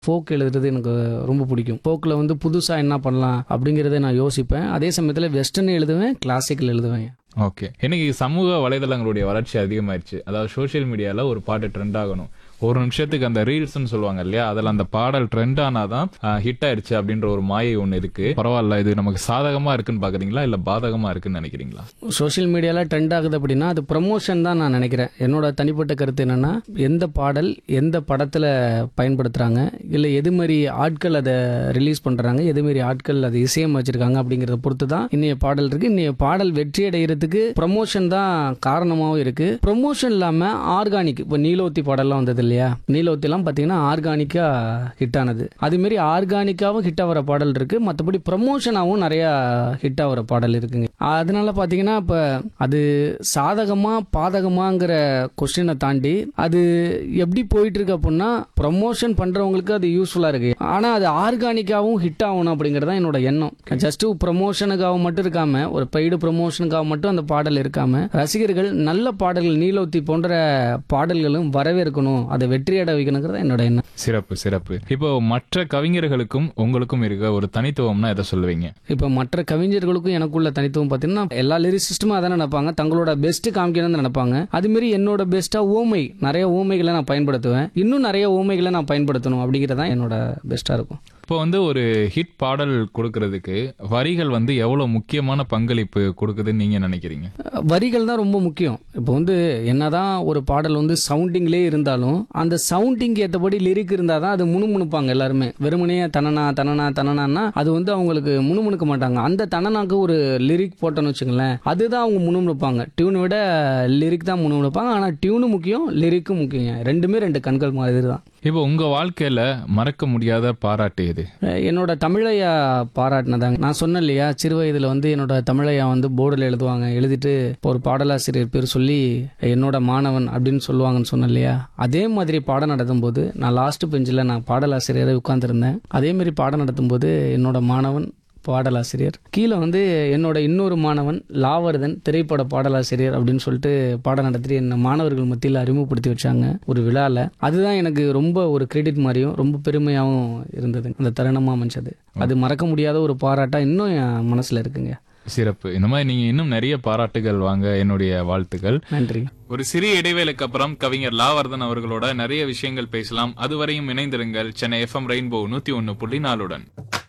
folk எழுதுறது எனக்கு ரொம்ப பிடிக்கும் ஃபோக்கில் வந்து புதுசாக என்ன பண்ணலாம் அப்படிங்கிறத நான் யோசிப்பேன் அதே சமயத்தில் வெஸ்டர்ன் எழுதுவேன் கிளாசிக்கல் எழுதுவேன் ஓகே இன்னைக்கு சமூக வலைதளங்களுடைய வளர்ச்சி அதிகமாயிருச்சு அதாவது சோஷியல் மீடியால ஒரு பாட்டு ட்ரெண்ட் ஆகணும் ஒரு நிமிஷத்துக்கு அந்த ரீல்ஸ்னு சொல்லுவாங்க இல்லையா அதுல அந்த பாடல் ட்ரெண்ட் ஆனாதான் ஹிட் ஆயிருச்சு அப்படின்ற ஒரு மாயை ஒண்ணு இருக்கு பரவாயில்ல இது நமக்கு சாதகமா இருக்குன்னு பாக்குறீங்களா இல்ல பாதகமா இருக்குன்னு நினைக்கிறீங்களா சோஷியல் மீடியாவில் ட்ரெண்ட் ஆகுது அப்படின்னா அது ப்ரமோஷன் தான் நான் நினைக்கிறேன் என்னோட தனிப்பட்ட கருத்து என்னன்னா எந்த பாடல் எந்த படத்தில் பயன்படுத்துகிறாங்க இல்லை எது மாதிரி ஆட்கள் அதை ரிலீஸ் பண்ணுறாங்க எது மாதிரி ஆட்கள் அதை இசையம் வச்சிருக்காங்க அப்படிங்கிறத பொறுத்து தான் இன்னைய பாடல் இருக்கு இன்னைய பாடல் வெற்றி அடைகிறதுக்கு ப்ரமோஷன் தான் காரணமாகவும் இருக்கு ப்ரமோஷன் இல்லாமல் ஆர்கானிக் இப்போ நீலோத்தி பாடல்லாம் வந்தது இல்லையா நீலோத்திலாம் பார்த்தீங்கன்னா ஆர்கானிக்காக ஹிட் ஆனது அதுமாரி ஆர்கானிக்காகவும் ஹிட் ஆகிற பாடல் இருக்கு மற்றபடி ப்ரமோஷனாகவும் நிறையா ஹிட் ஆகிற பாடல் இருக்குங்க அதனால பார்த்தீங்கன்னா இப்போ அது சாதகமா பாதகமாங்கிற கொஸ்டினை தாண்டி அது எப்படி போயிட்டு இருக்கு அப்படின்னா ப்ரமோஷன் பண்றவங்களுக்கு அது யூஸ்ஃபுல்லா இருக்கு ஆனா அது ஆர்கானிக்காவும் ஹிட் ஆகணும் அப்படிங்கறது தான் என்னோட எண்ணம் ஜஸ்ட் ப்ரமோஷனுக்காக மட்டும் இருக்காம ஒரு பெய்டு ப்ரமோஷனுக்காக மட்டும் அந்த பாடல் இருக்காம ரசிகர்கள் நல்ல பாடல்கள் நீலோத்தி போன்ற பாடல்களும் வரவேற்கணும் அதை வெற்றியடை வைக்கணுங்கிறது என்னோட எண்ணம் சிறப்பு சிறப்பு இப்போ மற்ற கவிஞர்களுக்கும் உங்களுக்கும் இருக்க ஒரு தனித்துவம்னா எதை சொல்லுவீங்க இப்போ மற்ற கவிஞர்களுக்கும் எனக்குள்ள தனித்துவம் பார்த்தீங்கன்னா எல்லா லிரிசிஸ்டுமே அதான் நினைப்பாங்க தங்களோட பெஸ்ட் காமிக்கணும்னு நினைப்பாங்க அதுமாரி என்னோட பெஸ்ட்டாக ஓமை நிறைய ஓமைகளை நான் பயன்படுத்துவேன் இன்னும் நிறைய ஓமைகளை நான் பயன்படுத்தணும் அப்படிங்கிறது தான் என்னோட பெஸ்ட்டாக இருக்கும் இப்போ வந்து ஒரு ஹிட் பாடல் கொடுக்கறதுக்கு வரிகள் வந்து எவ்வளவு முக்கியமான பங்களிப்பு கொடுக்குதுன்னு நீங்க நினைக்கிறீங்க வரிகள் தான் ரொம்ப முக்கியம் இப்போ வந்து என்னதான் ஒரு பாடல் வந்து சவுண்டிங்லேயே இருந்தாலும் அந்த சவுண்டிங் ஏற்றபடி லிரிக் இருந்தால் தான் அது முணுமுணுப்பாங்க எல்லாருமே வெறுமனே தனனா தனனா தனனான்னா அது வந்து அவங்களுக்கு முணுமுணுக்க மாட்டாங்க அந்த தனனாக்கு ஒரு லிரிக் போட்டோன்னு வச்சுங்களேன் அதுதான் அவங்க முணுமுணுப்பாங்க டியூனை விட லிரிக் தான் முணுமுணுப்பாங்க ஆனால் டியூனு முக்கியம் லிரிக்கும் முக்கியம் ரெண்டுமே ரெண்டு கண்கள் மாதிரி தான் இப்போ உங்க வாழ்க்கையில மறக்க முடியாத பாராட்டு எது அஹ் என்னோட தமிழையா பாராட்டினதாங்க நான் சொன்னேன் இல்லையா சிறு வயதில் வந்து என்னோட தமிழையா வந்து போர்டில் எழுதுவாங்க எழுதிட்டு இப்போ ஒரு பாடலாசிரியர் பேர் சொல்லி என்னோட மாணவன் அப்படின்னு சொல்லுவாங்கன்னு சொன்னேன் இல்லையா அதே மாதிரி பாடம் நடத்தும்போது நான் லாஸ்ட் பெஞ்சில் நான் பாடலாசிரியரை உட்காந்துருந்தேன் அதே மாதிரி பாடம் நடத்தும்போது என்னோட மாணவன் பாடலாசிரியர் கீழே வந்து என்னோட இன்னொரு மாணவன் லாவர்தன் திரைப்பட பாடலாசிரியர் அப்படின்னு சொல்லிட்டு பாடம் நடத்திட்டு என்ன மாணவர்கள் மத்தியில் அறிமுகப்படுத்தி வச்சாங்க ஒரு விழாவில் அதுதான் எனக்கு ரொம்ப ஒரு கிரெடிட் மாதிரியும் ரொம்ப பெருமையாகவும் இருந்தது அந்த தருணமாக அமைஞ்சது அது மறக்க முடியாத ஒரு பாராட்டா இன்னும் என் மனசில் இருக்குங்க சிறப்பு இந்த மாதிரி நீங்க இன்னும் நிறைய பாராட்டுகள் வாங்க என்னுடைய வாழ்த்துக்கள் நன்றி ஒரு சிறிய இடைவேளைக்கு அப்புறம் கவிஞர் லாவர்தன் அவர்களோட நிறைய விஷயங்கள் பேசலாம் அதுவரையும் இணைந்திருங்கள் சென்னை எஃப்எம் ரெயின்போ நூத்தி ஒன்னு புள்ளி நாலுடன்